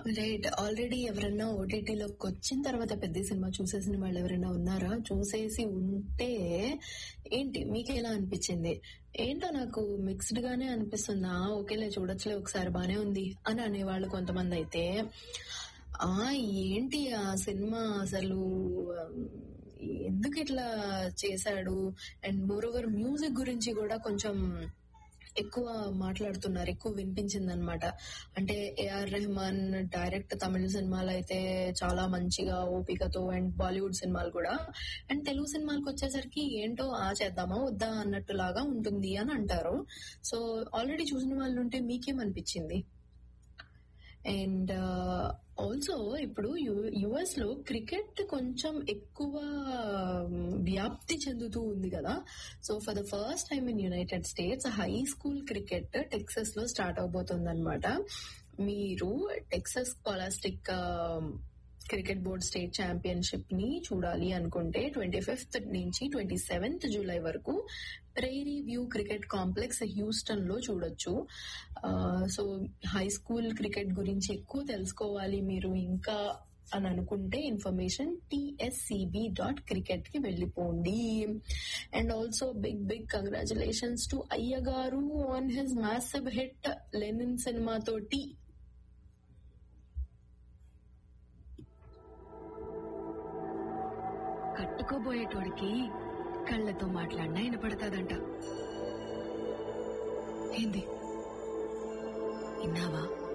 right already ఎవరన్నా ఓటీటీలోకి వచ్చిన తర్వాత పెద్ద సినిమా చూసేసిన వాళ్ళు ఎవరైనా ఉన్నారా చూసేసి ఉంటే ఏంటి మీకు ఎలా అనిపించింది ఏంటో నాకు మిక్స్డ్ గానే అనిపిస్తుందా ఓకేలే చూడొచ్చులే ఒకసారి బానే ఉంది అని అనేవాళ్ళు కొంతమంది అయితే ఆ ఏంటి ఆ సినిమా అసలు ఎందుకు ఇట్లా చేశాడు అండ్ మోర్ ఓవర్ మ్యూజిక్ గురించి కూడా కొంచెం ఎక్కువ మాట్లాడుతున్నారు ఎక్కువ వినిపించింది అనమాట అంటే ఏఆర్ రెహమాన్ డైరెక్ట్ తమిళ సినిమాలు అయితే చాలా మంచిగా ఓపికతో అండ్ బాలీవుడ్ సినిమాలు కూడా అండ్ తెలుగు సినిమాలకు వచ్చేసరికి ఏంటో ఆ చేద్దామా వద్దా అన్నట్టులాగా ఉంటుంది అని అంటారు సో ఆల్రెడీ చూసిన వాళ్ళు ఉంటే మీకేమనిపించింది అండ్ ఆల్సో ఇప్పుడు యుఎస్ లో క్రికెట్ కొంచెం ఎక్కువ వ్యాప్తి చెందుతూ ఉంది కదా so for the first time in United States high school cricket Texas లో స్టార్ట్ అవబోతుంది అనమాట మీరు Texas scholastic cricket board state championship ని చూడాలి అనుకుంటే ట్వంటీ ఫిఫ్త్ నుంచి ట్వంటీ సెవెంత్ జూలై వరకు prairie view cricket complex Houston లో చూడొచ్చు సో హై స్కూల్ క్రికెట్ గురించి ఎక్కువ తెలుసుకోవాలి మీరు ఇంకా అని అనుకుంటే ఇన్ఫర్మేషన్ టిఎస్సిబి డాట్ క్రికెట్ కి వెళ్ళిపోండి and also big big congratulations to అయ్య గారు on his massive hit Lenin cinema తోటి కట్టుకోబోయేటోడికి కళ్ళతో మాట్లాడినా వినపడతాదంట ఏంది విన్నావా